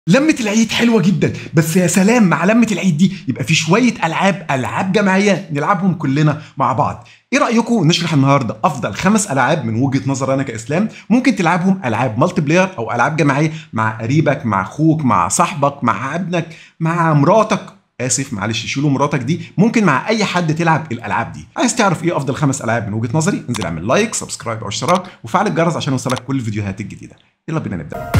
لمة العيد حلوة جدا بس يا سلام مع لمة العيد دي يبقى في شوية ألعاب ألعاب جماعية نلعبهم كلنا مع بعض ايه رأيكم نشرح النهاردة أفضل خمس ألعاب من وجهة نظر أنا كإسلام ممكن تلعبهم ألعاب مالتي بلاير أو ألعاب جماعية مع قريبك مع أخوك مع صاحبك مع ابنك مع مراتك اسف معلش شيلوا مراتك دي ممكن مع اي حد تلعب الالعاب دي عايز تعرف ايه افضل خمس العاب من وجهه نظري انزل اعمل لايك سبسكرايب او اشتراك وفعل الجرس عشان يوصلك كل الفيديوهات الجديده يلا بينا نبدا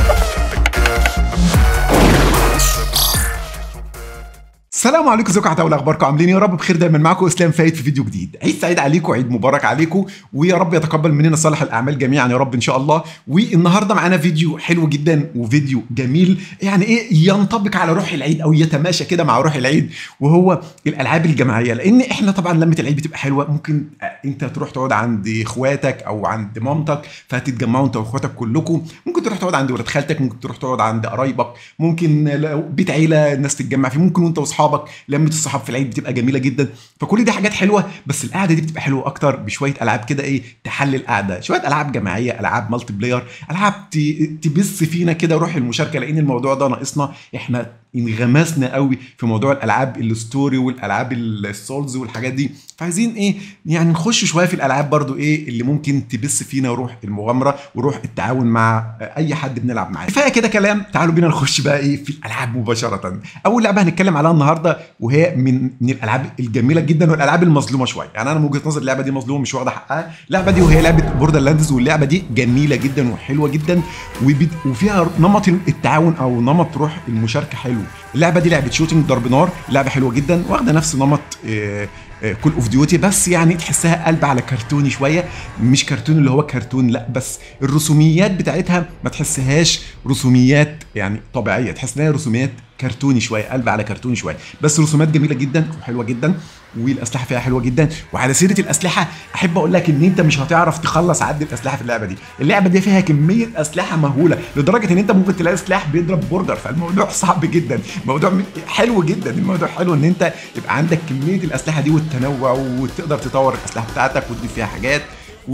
السلام عليكم ازيكم يا عتاوله اخباركم عاملين إيه؟ يا رب بخير دايما معاكم اسلام فايد في فيديو جديد عيد سعيد عليكم عيد مبارك عليكم ويا رب يتقبل مننا صالح الاعمال جميعا يا رب ان شاء الله والنهارده معانا فيديو حلو جدا وفيديو جميل يعني ايه ينطبق على روح العيد او يتماشى كده مع روح العيد وهو الالعاب الجماعيه لان احنا طبعا لمه العيد بتبقى حلوه ممكن انت تروح تقعد عند اخواتك او عند مامتك فتتجمعوا انت واخواتك كلكم ممكن تروح تقعد عند ولاد خالتك ممكن تروح تقعد عند قرايبك ممكن لو بيت عيله الناس تتجمع فيه ممكن وانت واصحابك لمه الصحاب في العيد بتبقى جميله جدا فكل دي حاجات حلوه بس القعده دي بتبقى حلوه اكتر بشويه العاب كده ايه تحلي القعده شويه العاب جماعيه العاب مالتي بلاير العاب ت- تبث فينا كده روح المشاركه لان الموضوع ده ناقصنا احنا انغمسنا قوي في موضوع الالعاب الستوري والالعاب السولز والحاجات دي فعايزين ايه يعني نخش شويه في الالعاب برضو ايه اللي ممكن تبث فينا روح المغامره وروح التعاون مع اي حد بنلعب معاه كفايه كده كلام تعالوا بينا نخش بقى ايه في الالعاب مباشره اول لعبه هنتكلم عليها النهارده وهي من من الالعاب الجميله جدا والالعاب المظلومه شويه يعني انا من وجهه نظري اللعبه دي مظلومه مش واخده حقها اللعبه دي وهي لعبه بوردر لاندز واللعبه دي جميله جدا وحلوه جدا وبت- وفيها نمط التعاون او نمط روح المشاركه حلو اللعبه دي لعبه شوتنج ضرب نار لعبه حلوه جدا واخده نفس نمط كول اوف ديوتي بس يعني تحسها قلب على كرتوني شويه مش كرتون اللي هو كرتون لا بس الرسوميات بتاعتها ما تحسهاش رسوميات يعني طبيعيه تحس انها رسوميات كرتوني شويه قلب على كرتوني شويه بس رسومات جميله جدا وحلوه جدا والاسلحه فيها حلوه جدا وعلى سيره الاسلحه احب اقول لك ان انت مش هتعرف تخلص عد الاسلحه في اللعبه دي اللعبه دي فيها كميه اسلحه مهوله لدرجه ان انت ممكن تلاقي سلاح بيضرب برجر فالموضوع صعب جدا موضوع م- حلو جدا الموضوع حلو ان انت يبقى عندك كميه الاسلحه دي والتنوع وتقدر تطور الاسلحه بتاعتك وتضيف فيها حاجات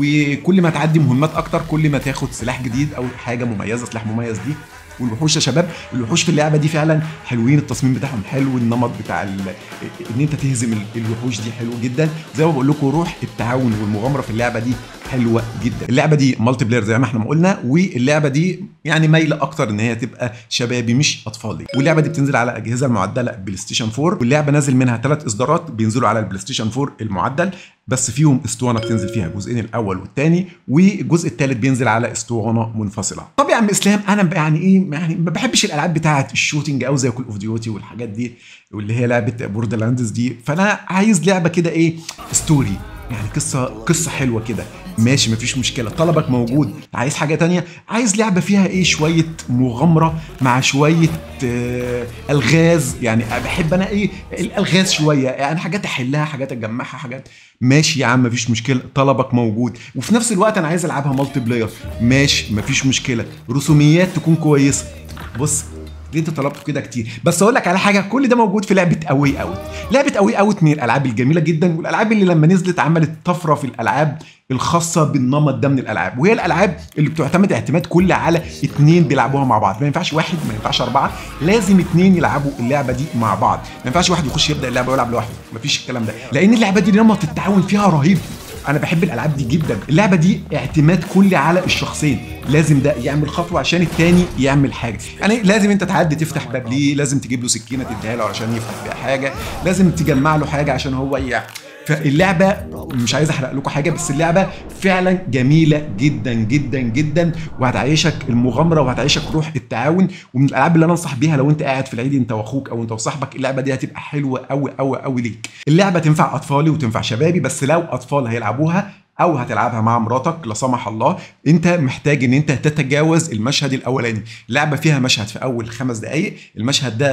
وكل ما تعدي مهمات اكتر كل ما تاخد سلاح جديد او حاجه مميزه سلاح مميز دي والوحوش يا شباب الوحوش في اللعبه دي فعلا حلوين التصميم بتاعهم حلو النمط بتاع ال... ان انت تهزم ال- الوحوش دي حلو جدا زي ما بقول لكم روح التعاون والمغامره في اللعبه دي حلوه جدا اللعبه دي مالتي بلاير زي ما احنا ما قلنا واللعبه دي يعني مايله اكتر ان هي تبقى شبابي مش اطفالي واللعبه دي بتنزل على اجهزه المعدله بلاي ستيشن 4 واللعبه نازل منها ثلاث اصدارات بينزلوا على البلاي ستيشن 4 المعدل بس فيهم اسطوانه بتنزل فيها الجزئين الاول والثاني والجزء الثالث بينزل على اسطوانه منفصله طب يا عم اسلام انا ب- يعني ايه يعني ما بحبش الالعاب بتاعه الشوتينج او زي كول اوف ديوتي والحاجات دي واللي هي لعبه بوردر لاندز دي فانا عايز لعبه كده ايه ستوري يعني قصه قصه حلوه كده ماشي مفيش مشكله طلبك موجود عايز حاجه تانية عايز لعبه فيها ايه شويه مغامره مع شويه آه الغاز يعني بحب انا ايه الالغاز شويه يعني حاجات احلها حاجات اجمعها حاجات ماشي يا عم مفيش مشكله طلبك موجود وفي نفس الوقت انا عايز العبها مالتي بلاير ماشي مفيش مشكله رسوميات تكون كويسه بص اللي انت طلبته كده كتير بس اقول لك على حاجه كل ده موجود في لعبه اوي اوت لعبه اوي اوت من الالعاب الجميله جدا والالعاب اللي لما نزلت عملت طفره في الالعاب الخاصه بالنمط ده من الالعاب وهي الالعاب اللي بتعتمد اعتماد كلي على اتنين بيلعبوها مع بعض ما ينفعش واحد ما ينفعش اربعه لازم اتنين يلعبوا اللعبه دي مع بعض ما ينفعش واحد يخش يبدا اللعبه ويلعب لوحده مفيش الكلام ده لان اللعبه دي نمط التعاون فيها رهيب انا بحب الالعاب دي جدا اللعبه دي اعتماد كلي على الشخصين لازم ده يعمل خطوه عشان التاني يعمل حاجه يعني لازم انت تعدي تفتح باب ليه لازم تجيب له سكينه تديها له علشان يفتح بيها حاجه لازم تجمع له حاجه عشان هو ي... فاللعبه مش عايز احرق لكم حاجه بس اللعبه فعلا جميله جدا جدا جدا وهتعيشك المغامره وهتعيشك روح التعاون ومن الالعاب اللي انا انصح بيها لو انت قاعد في العيد انت واخوك او انت وصاحبك اللعبه دي هتبقى حلوه قوي قوي قوي ليك اللعبه تنفع اطفالي وتنفع شبابي بس لو اطفال هيلعبوها او هتلعبها مع مراتك لا سمح الله انت محتاج ان انت تتجاوز المشهد الاولاني لعبه فيها مشهد في اول خمس دقائق المشهد ده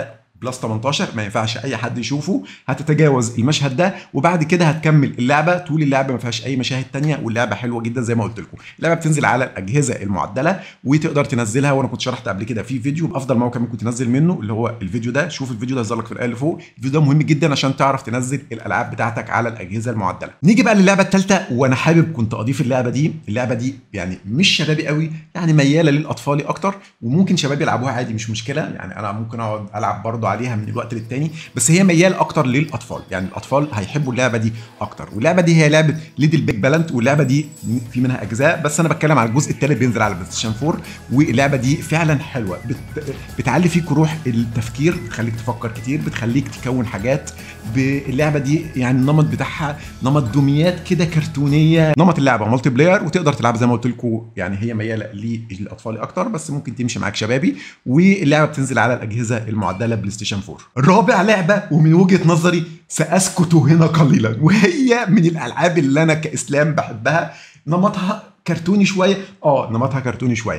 بلس 18 ما ينفعش اي حد يشوفه هتتجاوز المشهد ده وبعد كده هتكمل اللعبه طول اللعبه ما فيهاش اي مشاهد تانية واللعبه حلوه جدا زي ما قلت لكم اللعبه بتنزل على الاجهزه المعدله وتقدر تنزلها وانا كنت شرحت قبل كده في فيديو افضل موقع ممكن تنزل منه اللي هو الفيديو ده شوف الفيديو ده هيظهر لك في الايه اللي فوق الفيديو ده مهم جدا عشان تعرف تنزل الالعاب بتاعتك على الاجهزه المعدله نيجي بقى للعبه الثالثه وانا حابب كنت اضيف اللعبه دي اللعبه دي يعني مش شبابي قوي يعني مياله للاطفال اكتر وممكن شباب يلعبوها عادي مش مشكله يعني انا ممكن اقعد العب برضو عليها من الوقت للتاني بس هي ميال اكتر للاطفال يعني الاطفال هيحبوا اللعبه دي اكتر واللعبه دي هي لعبه ليدل بيج بالانت واللعبه دي في منها اجزاء بس انا بتكلم على الجزء الثالث بينزل على بلاي ستيشن 4 واللعبه دي فعلا حلوه بت... بتعلي فيك روح التفكير بتخليك تفكر كتير بتخليك تكون حاجات اللعبه دي يعني النمط بتاعها نمط دوميات كده كرتونيه نمط اللعبه مالتي بلاير وتقدر تلعب زي ما قلت لكم يعني هي مياله للاطفال اكتر بس ممكن تمشي معاك شبابي واللعبه بتنزل على الاجهزه المعدله بلاي ستيشن 4 رابع لعبه ومن وجهه نظري ساسكت هنا قليلا وهي من الالعاب اللي انا كاسلام بحبها نمطها كرتوني شويه اه نمطها كرتوني شويه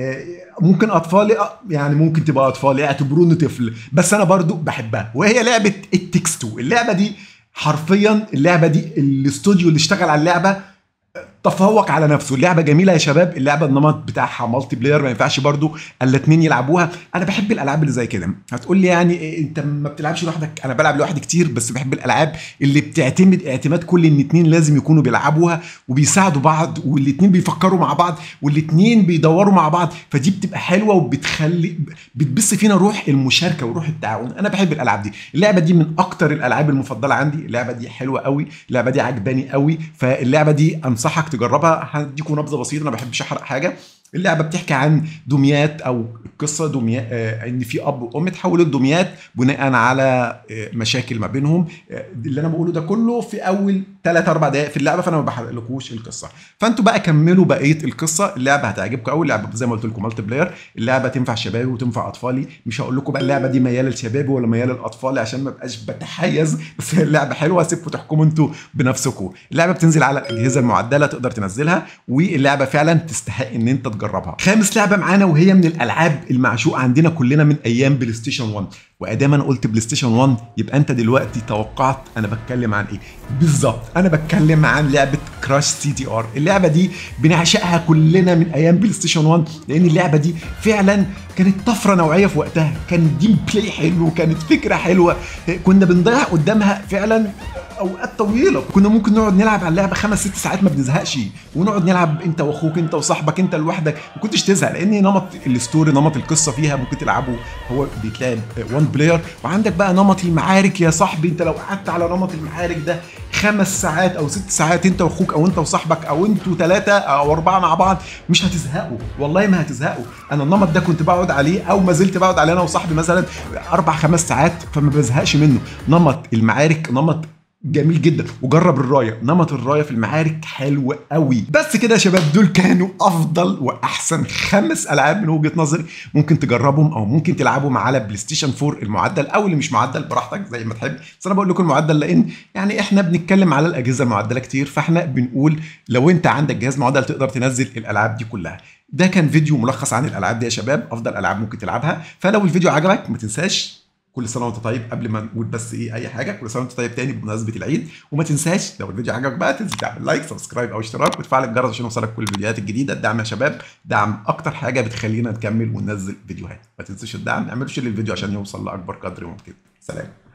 ممكن اطفالي يعني ممكن تبقى اطفالي يعتبروني طفل بس انا برضو بحبها وهي لعبه التكستو اللعبه دي حرفيا اللعبه دي الاستوديو اللي اشتغل على اللعبه تفوق على نفسه اللعبه جميله يا شباب اللعبه النمط بتاعها مالتي بلاير ما ينفعش برضو الا اتنين يلعبوها انا بحب الالعاب اللي زي كده هتقول لي يعني انت ما بتلعبش لوحدك انا بلعب لوحدي كتير بس بحب الالعاب اللي بتعتمد اعتماد كل ان اتنين لازم يكونوا بيلعبوها وبيساعدوا بعض والاتنين بيفكروا مع بعض والاتنين بيدوروا مع بعض فدي بتبقى حلوه وبتخلي بتبث فينا روح المشاركه وروح التعاون انا بحب الالعاب دي اللعبه دي من اكتر الالعاب المفضله عندي اللعبه دي حلوه قوي اللعبه دي عجباني قوي فاللعبه دي انصحك تجربها هديكم نبذه بسيطه انا ما بحبش احرق حاجه اللعبه بتحكي عن دميات او قصه دميات آه ان في اب وام اتحولوا لدميات بناء على آه مشاكل ما بينهم آه اللي انا بقوله ده كله في اول 3 4 دقائق في اللعبه فانا ما بحرقلكوش القصه فانتوا بقى كملوا بقيه القصه اللعبه هتعجبكم قوي اللعبه زي ما قلت لكم مالتي بلاير اللعبه تنفع شبابي وتنفع اطفالي مش هقول لكم بقى اللعبه دي مياله لشبابي ولا مياله لاطفالي عشان ما ابقاش بتحيز بس هي اللعبه حلوه سيبكم تحكموا انتوا بنفسكم اللعبه بتنزل على الاجهزه المعدله تقدر تنزلها واللعبه فعلا تستحق ان انت تجربها خامس لعبه معانا وهي من الالعاب المعشوقه عندنا كلنا من ايام بلاي ستيشن 1 وادام انا قلت بلاي ستيشن 1 يبقى انت دلوقتي توقعت انا بتكلم عن ايه بالظبط انا بتكلم عن لعبه كراش سي تي ار اللعبه دي بنعشقها كلنا من ايام بلاي ستيشن 1 لان اللعبه دي فعلا كانت طفره نوعيه في وقتها كان جيم بلاي حلو كانت فكره حلوه كنا بنضيع قدامها فعلا اوقات طويله كنا ممكن نقعد نلعب على اللعبه خمس ست ساعات ما بنزهقش ونقعد نلعب انت واخوك انت وصاحبك انت لوحدك ما كنتش تزهق لان نمط الستوري نمط القصه فيها ممكن تلعبه هو بيتلعب وان بلاير وعندك بقى نمط المعارك يا صاحبي انت لو قعدت على نمط المعارك ده خمس ساعات او ست ساعات انت واخوك او انت وصاحبك او انتوا ثلاثه او اربعه مع بعض مش هتزهقوا والله ما هتزهقوا انا النمط ده كنت بقعد عليه او ما زلت بقعد عليه انا وصاحبي مثلا اربع خمس ساعات فما بزهقش منه نمط المعارك نمط جميل جدا وجرب الرايه نمط الرايه في المعارك حلو قوي بس كده يا شباب دول كانوا افضل واحسن خمس العاب من وجهه نظري ممكن تجربهم او ممكن تلعبهم على بلاي ستيشن 4 المعدل او اللي مش معدل براحتك زي ما تحب بس انا بقول لكم المعدل لان يعني احنا بنتكلم على الاجهزه المعدله كتير فاحنا بنقول لو انت عندك جهاز معدل تقدر تنزل الالعاب دي كلها ده كان فيديو ملخص عن الالعاب دي يا شباب افضل العاب ممكن تلعبها فلو الفيديو عجبك ما تنساش كل سنه وانت طيب قبل ما نقول بس ايه اي حاجه كل سنه وانت طيب تاني بمناسبه العيد وما تنساش لو الفيديو عجبك بقى تنزل تعمل لايك سبسكرايب او اشتراك وتفعل الجرس عشان يوصلك كل الفيديوهات الجديده الدعم يا شباب دعم اكتر حاجه بتخلينا نكمل وننزل فيديوهات ما تنسوش الدعم اعملوا شير للفيديو عشان يوصل لاكبر قدر ممكن سلام